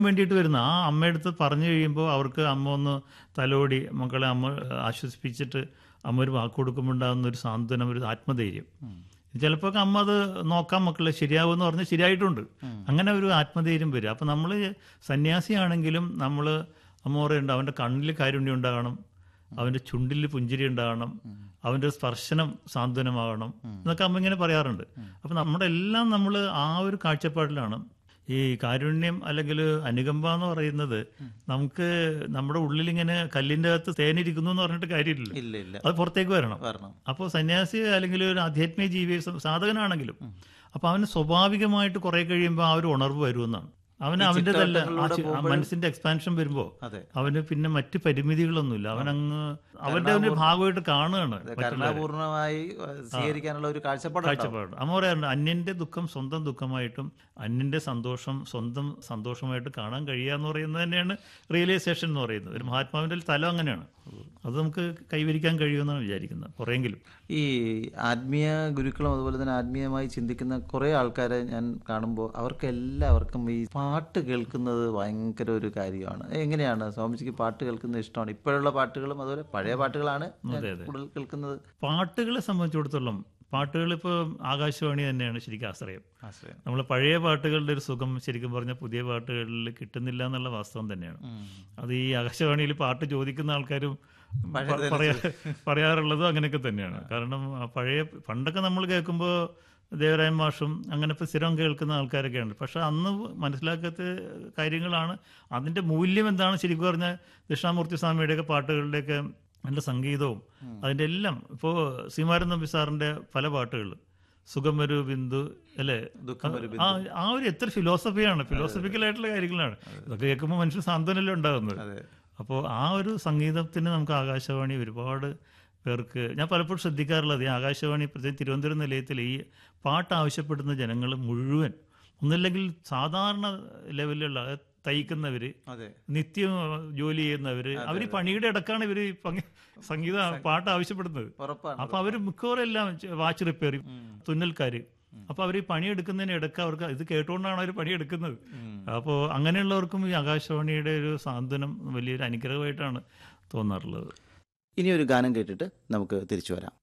വേണ്ടിയിട്ട് വരുന്ന ആ അമ്മയടുത്ത് പറഞ്ഞു കഴിയുമ്പോൾ അവർക്ക് അമ്മ ഒന്ന് തലോടി മക്കളെ അമ്മ ആശ്വസിപ്പിച്ചിട്ട് അമ്മ ഒരു വാക്ക് കൊടുക്കുമ്പോൾ ഉണ്ടാകുന്ന ഒരു സാന്ത്വനം ഒരു ആത്മധൈര്യം ചിലപ്പോൾ അമ്മ അത് നോക്കാം മക്കളെ ശരിയാവുമെന്ന് പറഞ്ഞ് ശരിയായിട്ടുണ്ട് അങ്ങനെ ഒരു ആത്മധൈര്യം വരും അപ്പം നമ്മൾ സന്യാസിയാണെങ്കിലും നമ്മൾ അമ്മ പറയുന്നുണ്ട് അവൻ്റെ കണ്ണിൽ കാരുണ്യം ഉണ്ടാകണം അവൻ്റെ ചുണ്ടിൽ പുഞ്ചിരി ഉണ്ടാകണം അവൻ്റെ സ്പർശനം സാന്ത്വനമാകണം എന്നൊക്കെ അമ്മ ഇങ്ങനെ പറയാറുണ്ട് അപ്പം നമ്മുടെ എല്ലാം നമ്മൾ ആ ഒരു കാഴ്ചപ്പാടിലാണ് ഈ കാരുണ്യം അല്ലെങ്കിൽ അനുകമ്പ എന്ന് പറയുന്നത് നമുക്ക് നമ്മുടെ ഉള്ളിൽ ഇങ്ങനെ കല്ലിൻ്റെ അകത്ത് തേനിരിക്കുന്നു എന്ന് പറഞ്ഞിട്ട് കാര്യമില്ല ഇല്ല ഇല്ല അത് പുറത്തേക്ക് വരണം വരണം അപ്പോൾ സന്യാസി അല്ലെങ്കിൽ ഒരു ആധ്യാത്മിക ജീവി സാധകനാണെങ്കിലും അപ്പോൾ അവന് സ്വാഭാവികമായിട്ട് കുറെ കഴിയുമ്പോൾ ആ ഒരു ഉണർവ് വരുമെന്നാണ് അവന് അവൻ്റെ തന്നെ ആ ചി- ആ മനസ്സിന്റെ എക്സ്പാൻഷൻ വരുമ്പോൾ അതെ അവന് പിന്നെ മറ്റ് പരിമിതികളൊന്നുമില്ല അവനങ്ങ് അവന്റെ ഒരു ഭാഗമായിട്ട് കാണുകയാണ് കരുണാപൂർണമായി സ്വീകരിക്കാനുള്ള ഒരു കാഴ്ചപ്പാട് കാഴ്ചപ്പാട് അമ്മ പറയാറുണ്ട് അന്യന്റെ ദുഃഖം സ്വന്തം ദുഃഖമായിട്ടും അന്യന്റെ സന്തോഷം സ്വന്തം സന്തോഷമായിട്ട് കാണാൻ കഴിയുക എന്ന് പറയുന്നത് തന്നെയാണ് റിയലൈസേഷൻ എന്ന് പറയുന്നത് ഒരു മഹാത്മാവിന്റെ തലം അങ്ങനെയാണ് അത് നമുക്ക് കൈവരിക്കാൻ കഴിയുമെന്നാണ് വിചാരിക്കുന്നത് കുറെയെങ്കിലും ഈ ആത്മീയ ഗുരുക്കളും അതുപോലെ തന്നെ ആത്മീയമായി ചിന്തിക്കുന്ന കുറേ ആൾക്കാരെ ഞാൻ കാണുമ്പോൾ അവർക്ക് എല്ലാവർക്കും ഈ പാട്ട് കേൾക്കുന്നത് ഭയങ്കര ഒരു കാര്യമാണ് എങ്ങനെയാണ് സ്വാമിജിക്ക് പാട്ട് കേൾക്കുന്നത് ഇഷ്ടമാണ് ഇപ്പോഴുള്ള പാട്ടുകളും അതുപോലെ പഴയ പാട്ടുകളാണ് ഞാൻ കൂടുതൽ കേൾക്കുന്നത് പാട്ടുകളെ സംബന്ധിച്ചിടത്തോളം പാട്ടുകൾ ഇപ്പോൾ ആകാശവാണി തന്നെയാണ് ശരിക്കും ആശ്രയം ആശ്രയം നമ്മൾ പഴയ പാട്ടുകളുടെ ഒരു സുഖം ശരിക്കും പറഞ്ഞാൽ പുതിയ പാട്ടുകളിൽ കിട്ടുന്നില്ല എന്നുള്ള വാസ്തവം തന്നെയാണ് അത് ഈ ആകാശവാണിയിൽ പാട്ട് ചോദിക്കുന്ന ആൾക്കാരും പ- പറയാ പറയാറുള്ളതും അങ്ങനെയൊക്കെ തന്നെയാണ് കാരണം ആ പഴയ പണ്ടൊക്കെ നമ്മൾ കേൾക്കുമ്പോൾ ദേവരായ മാഷും അങ്ങനെ ഇപ്പോൾ സ്ഥിരം കേൾക്കുന്ന ആൾക്കാരൊക്കെയാണ് പക്ഷെ അന്ന് മനസ്സിലാക്കാത്ത കാര്യങ്ങളാണ് അതിൻ്റെ മൂല്യം എന്താണ് ശരിക്കും പറഞ്ഞാൽ ദക്ഷിണാമൂർത്തി സ്വാമിയുടെയൊക്കെ പാട്ടുകളുടെയൊക്കെ അതിൻ്റെ സംഗീതവും അതിൻ്റെ എല്ലാം ഇപ്പോൾ ശ്രീമാരൻ നമ്പി സാറിൻ്റെ പല പാട്ടുകൾ സുഖം ഒരു ബിന്ദു അല്ലേ ദുഃഖം ഒരു ആ ആ ഒരു എത്ര ഫിലോസഫിയാണ് ഫിലോസഫിക്കൽ ആയിട്ടുള്ള കാര്യങ്ങളാണ് ഇതൊക്കെ കേൾക്കുമ്പോൾ മനുഷ്യൻ സാന്ത്വനല്ലേ ഉണ്ടാകുന്നത് അതെ അപ്പോൾ ആ ഒരു സംഗീതത്തിന് നമുക്ക് ആകാശവാണി ഒരുപാട് പേർക്ക് ഞാൻ പലപ്പോഴും ശ്രദ്ധിക്കാറുള്ളത് ഈ ആകാശവാണി പ്രത്യേകിച്ച് തിരുവനന്തപുരം നിലയത്തിൽ ഈ പാട്ട് ആവശ്യപ്പെടുന്ന ജനങ്ങൾ മുഴുവൻ ഒന്നില്ലെങ്കിൽ സാധാരണ ലെവലിലുള്ള അതായത് തയ്ക്കുന്നവർ അതെ നിത്യം ജോലി ചെയ്യുന്നവർ അവർ പണിയുടെ ഇടക്കാണ് ഇവർ സംഗീത പാട്ട് ആവശ്യപ്പെടുന്നത് ഉറപ്പാണ് അപ്പൊ അവർ മിക്കവാറും എല്ലാം വാച്ച് റിപ്പയർ തുന്നൽക്കാര് അപ്പൊ അവർ പണിയെടുക്കുന്നതിന് ഇടയ്ക്ക് അവർക്ക് ഇത് കേട്ടുകൊണ്ടാണ് അവർ പണിയെടുക്കുന്നത് അപ്പോൾ അങ്ങനെയുള്ളവർക്കും ഈ ആകാശവാണിയുടെ ഒരു സാന്ത്വനം വലിയൊരു അനുഗ്രഹമായിട്ടാണ് തോന്നാറുള്ളത് ഇനി ഒരു ഗാനം കേട്ടിട്ട് നമുക്ക് തിരിച്ചു വരാം